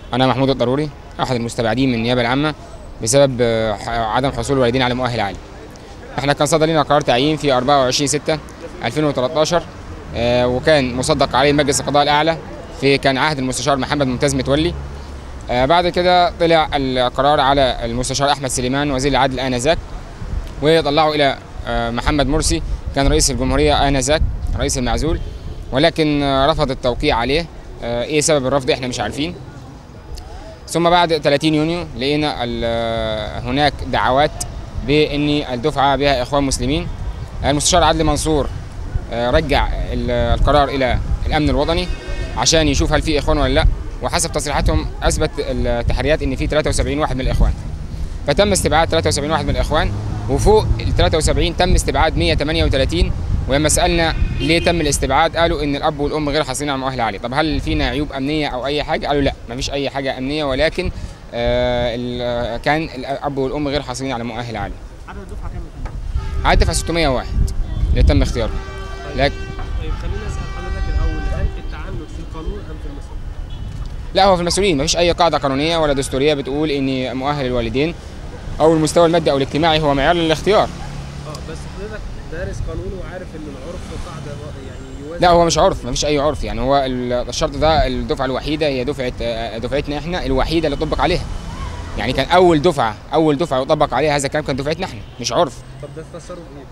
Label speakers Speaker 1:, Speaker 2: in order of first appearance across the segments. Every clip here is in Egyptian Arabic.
Speaker 1: انا محمود الضروري احد المستبعدين من النيابه العامه بسبب آه، ح- عدم حصول الوالدين على مؤهل عالي احنا كان صدر لنا قرار تعيين في 24 6 2013 آه، وكان مصدق عليه مجلس القضاء الاعلى في كان عهد المستشار محمد ممتاز متولي آه، بعد كده طلع القرار على المستشار احمد سليمان وزير العدل انذاك وطلعوا الى آه، محمد مرسي كان رئيس الجمهوريه انذاك رئيس المعزول ولكن آه، رفض التوقيع عليه آه، ايه سبب الرفض احنا مش عارفين ثم بعد 30 يونيو لقينا ال- آه، هناك دعوات بان الدفعه بها اخوان مسلمين المستشار عدلي منصور آه، رجع ال- القرار الى الامن الوطني عشان يشوف هل في اخوان ولا لا وحسب تصريحاتهم اثبت التحريات ان في 73 واحد من الاخوان فتم استبعاد 73 واحد من الاخوان وفوق ال 73 تم استبعاد 138 ولما سالنا ليه تم الاستبعاد قالوا ان الاب والام غير حاصلين على مؤهل عالي طب هل فينا عيوب امنيه او اي حاجه قالوا لا مفيش اي حاجه امنيه ولكن آه ال- كان الاب والام غير حاصلين على مؤهل عالي
Speaker 2: عدد الدفعه كام كان؟
Speaker 1: عدد دفعه 601 اللي تم اختياره لكن
Speaker 2: طيب خليني اسال حضرتك الاول هل التعنت في القانون ام في المسؤول؟
Speaker 1: لا هو في المسؤولين مفيش اي قاعده قانونيه ولا دستوريه بتقول ان مؤهل الوالدين او المستوى المادي او الاجتماعي هو معيار للاختيار
Speaker 2: اه بس حضرتك دارس قانون وعارف ان العرف قاعده يعني يوازي
Speaker 1: لا هو مش عرف مفيش اي عرف يعني هو ال- الشرط ده الدفعه الوحيده هي دفعه آه، دفعتنا احنا الوحيده اللي طبق عليها يعني كان اول دفعه اول دفعه يطبق عليها هذا الكلام كان دفعتنا احنا مش عرف
Speaker 2: طب ده تفسره بايه؟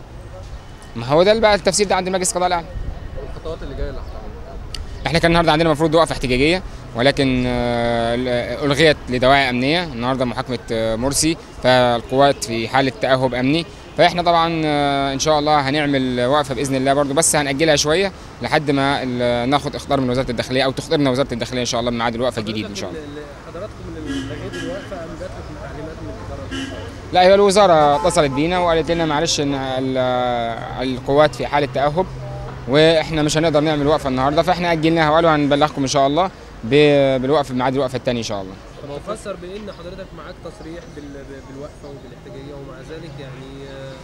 Speaker 1: ما هو ده بقى التفسير ده عند مجلس القضاء الاعلى
Speaker 3: الخطوات اللي جايه اللي هتعملها
Speaker 1: احنا كان النهارده عندنا المفروض وقفه احتجاجيه ولكن آه، ال- الغيت لدواعي امنيه النهارده محاكمه آه، مرسي فالقوات في حاله تاهب امني فاحنا طبعا آه، ان شاء الله هنعمل وقفه باذن الله برضو بس هناجلها شويه لحد ما ال- ناخد اخطار من وزاره الداخليه او تخطرنا وزاره الداخليه ان شاء الله بميعاد الوقفه الجديد ان شاء الله
Speaker 2: حضرتك ال- حضراتكم من لغايه الوقفه ام جات لكم تعليمات من الاداره؟
Speaker 1: لا هي الوزاره اتصلت بينا وقالت لنا معلش ان ال- القوات في حاله تاهب واحنا مش هنقدر نعمل وقفه النهارده فاحنا اجلناها وقالوا هنبلغكم ان شاء الله ب- بالوقفه بميعاد الوقفه الثاني ان شاء الله
Speaker 2: طب تفسر بان حضرتك معاك تصريح بال- بالوقفه وبالاحتجاجيه ومع ذلك يعني آه،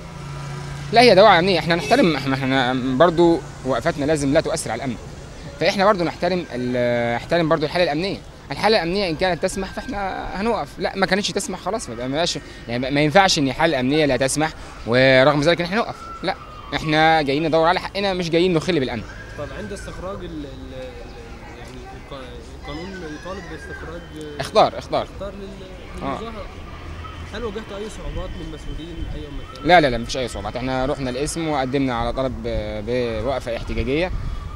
Speaker 1: لا هي دواعي امنيه احنا نحترم احنا احنا برضو وقفتنا لازم لا تؤثر على الامن فاحنا برضو نحترم ال- نحترم برضو الحاله الامنيه الحاله الامنيه ان كانت تسمح فاحنا هنوقف لا ما كانتش تسمح خلاص ما بقاش يعني ما ينفعش ان الحاله الامنيه لا تسمح ورغم ذلك ان احنا نوقف لا احنا جايين ندور على حقنا مش جايين نخل بالامن
Speaker 2: طب عند استخراج ال ال ال- يعني الق- القانون يطالب باستخراج آه،
Speaker 1: اخضار اخضار
Speaker 2: اختار لل-
Speaker 1: آه.
Speaker 2: للمظاهره هل واجهت اي صعوبات من المسؤولين اي مكان؟
Speaker 1: لا لا لا مفيش اي صعوبات احنا رحنا الاسم وقدمنا على طلب ب- بوقفه احتجاجيه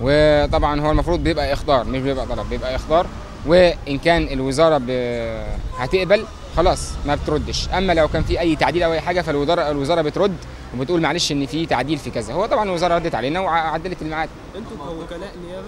Speaker 1: وطبعا هو المفروض بيبقى اخضار مش بيبقى طلب بيبقى اخضار وان كان الوزاره ب... هتقبل خلاص ما بتردش اما لو كان في اي تعديل او اي حاجه فالوزاره الوزاره بترد وبتقول معلش ان في تعديل في كذا هو طبعا الوزاره ردت علينا وعدلت الميعاد
Speaker 2: انتوا كوكلاء نيابه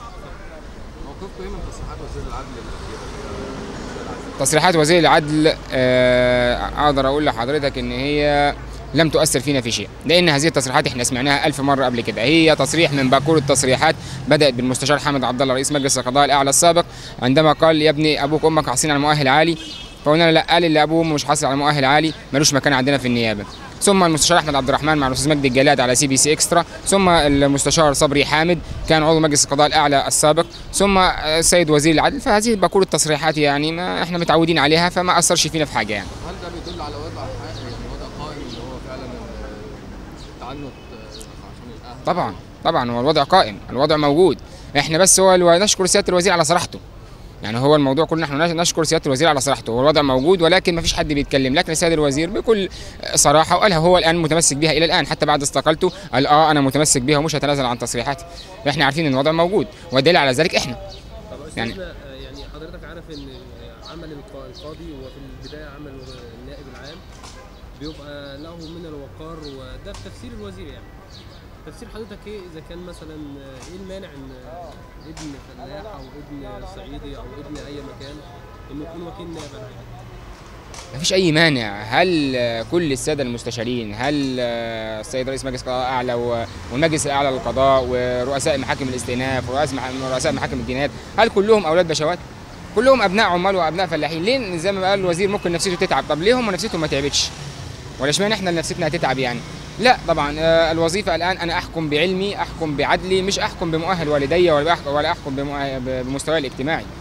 Speaker 3: موقفكم ايه من تصريحات وزير العدل الأخيرة؟
Speaker 1: تصريحات وزير العدل آه، اقدر اقول لحضرتك ان هي لم تؤثر فينا في شيء لان هذه التصريحات احنا سمعناها ألف مره قبل كده هي تصريح من باكور التصريحات بدات بالمستشار حامد عبد الله رئيس مجلس القضاء الاعلى السابق عندما قال يا ابني ابوك وامك حاصلين على مؤهل عالي فقلنا له لا قال اللي ابوه وامه مش حاصل على مؤهل عالي ملوش مكان عندنا في النيابه ثم المستشار احمد عبد الرحمن مع الاستاذ مجدي الجلاد على سي بي سي اكسترا ثم المستشار صبري حامد كان عضو مجلس القضاء الاعلى السابق ثم السيد وزير العدل فهذه باكور التصريحات يعني ما احنا متعودين عليها فما اثرش فينا في حاجه يعني
Speaker 3: هل ده بيدل على وضع حقيقي يعني وضع قائم اللي هو فعلا آه، التعنت آه، عشان الاهل
Speaker 1: طبعا طبعا هو الوضع قائم الوضع موجود احنا بس هو الو- نشكر سياده الوزير على صراحته يعني هو الموضوع كله احنا نشكر سياده الوزير على صراحته هو الوضع موجود ولكن ما فيش حد بيتكلم لكن السيد الوزير بكل صراحه وقالها هو الان متمسك بها الى الان حتى بعد استقالته قال اه انا متمسك بها ومش هتنازل عن تصريحاتي احنا عارفين ان الوضع موجود والدليل على ذلك احنا
Speaker 2: طب
Speaker 1: يعني-
Speaker 2: استاذنا آه، يعني حضرتك عارف ان عمل الق- القاضي وفي البدايه عمل النائب العام بيبقى له من الوقار وده في تفسير الوزير يعني تفسير حضرتك ايه اذا كان مثلا آه، ايه المانع ان آه، ابن فلاح او ابن صعيدي او ابن اي مكان انه يكون وكيل نائب العام
Speaker 1: ما فيش اي مانع هل آه، كل الساده المستشارين هل آه، السيد رئيس مجلس القضاء الاعلى و- والمجلس الاعلى للقضاء ورؤساء محاكم الاستئناف ورؤساء مح- رؤساء محاكم الجنايات هل كلهم اولاد بشوات كلهم ابناء عمال وابناء فلاحين ليه زي ما قال الوزير ممكن نفسيته تتعب طب ليه هم نفسيتهم ما تعبتش ولا اشمعنى احنا اللي نفسيتنا هتتعب يعني لا طبعا آه، الوظيفه الان انا احكم بعلمي احكم بعدلي مش احكم بمؤهل والدي ولا أحكم ولا احكم بمؤه- بمستواي الاجتماعي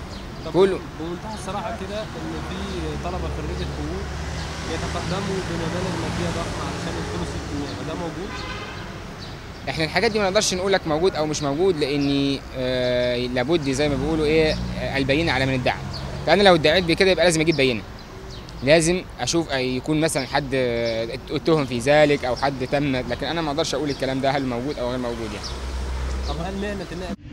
Speaker 2: طب
Speaker 1: كله.
Speaker 2: بمنتهى الصراحه كده ان في طلبه خريجه حقوق يتقدموا بمبالغ ماديه ضخمه علشان يدخلوا ست النيابه ده موجود
Speaker 1: احنا الحاجات دي ما نقدرش نقول لك موجود او مش موجود لاني آه لابد زي ما بيقولوا ايه آه، البينه على من ادعى فانا لو ادعيت بكده يبقى لازم اجيب بينه لازم اشوف آه، يكون مثلا حد آه، اتهم في ذلك او حد تم لكن انا ما اقدرش اقول الكلام ده هل موجود او غير موجود يعني
Speaker 2: طب هل مهنه النائب